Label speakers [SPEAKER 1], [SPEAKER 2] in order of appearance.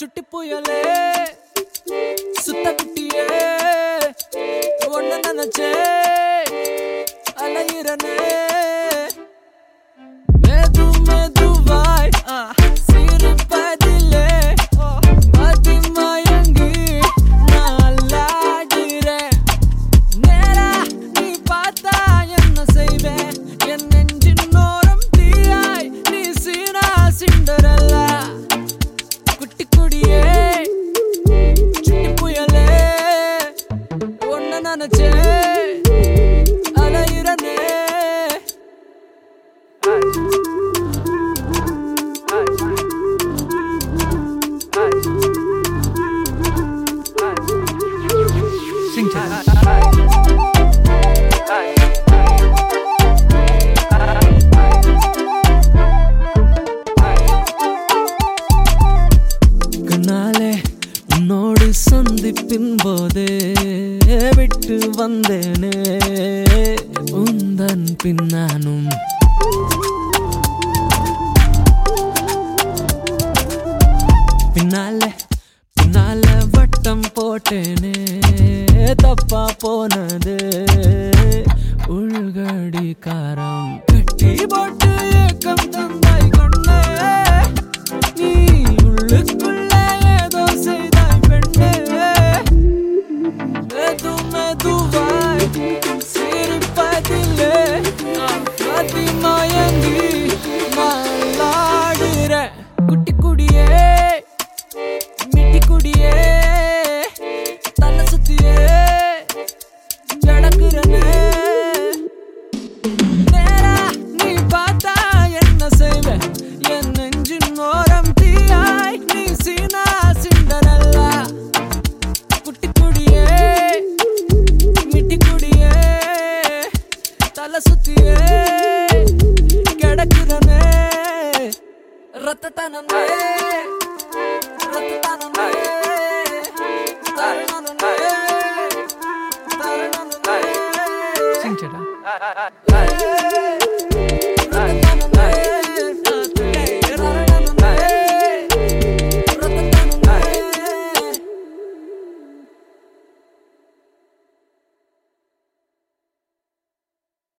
[SPEAKER 1] சுட்டி புயலே சுத்த குட்டியே ஒண்ணு நினைச்சே அலையிறனே மெது மெதுவாய் சிரிப்பதிலே மதிமயங்கி நாளாகிறேன் நேரா நீ பார்த்தா என்ன செய்வேன் என் நெஞ்சின் ஓரம் தீயாய் நீ சீனா சிண்டரல்லா குட்டி குடியே சுட்டி புயலே ஒன்ன நினைச்சே அலையிறனே
[SPEAKER 2] Sing to them.
[SPEAKER 1] கண்ணாலே உன்னோடு சந்திப்பின் போதே விட்டு வந்தேனே உந்தன் பின்னானும் பின்னால பின்னால வட்டம் போட்டேனே தப்பா போனது உள்கடி காரம் கட்டி போட்டு ஏக்கம் தந்தாய் கொண்டே நீ உள்ளுக்குள்ள ஏதோ செய்தாய் பெண்ணே மெது மெதுவாய் சிரிப்பதிலே மதிமயங்கி மல்லாடுற குட்டி குடியே மிட்டி குடியே தலை சுத்தியே நடக்கிறனே நேரா நீ பார்த்தா என்ன செய்வ என் நெஞ்சின் ஓரம் தீயாய் நீ சீனா சிண்டரல்லா குட்டி குடியே மிட்டி குடியே தலை சுத்தியே கிடக்குறனே ரத்தத்தனமே ரத்தத்தனமே தரணனே தரணனே
[SPEAKER 2] Sing to them.
[SPEAKER 1] Hey.